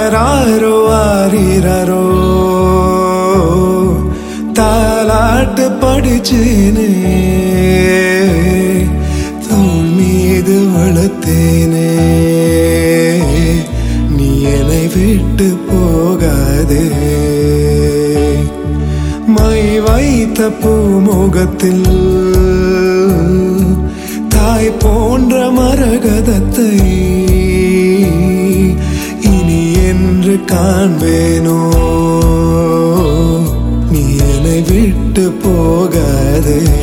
ஆராரோ ஆரிரரோ தாலாட்டு படிச்சேனே தோள் மீது வளர்த்தேனே நீ என்னை விட்டு போகாதே மை வைத்த பூமுகத்தில் தாய் போன்ற மரகதத்தை இனி என்று காண்பேனோ நீ என்னை விட்டு போகாதே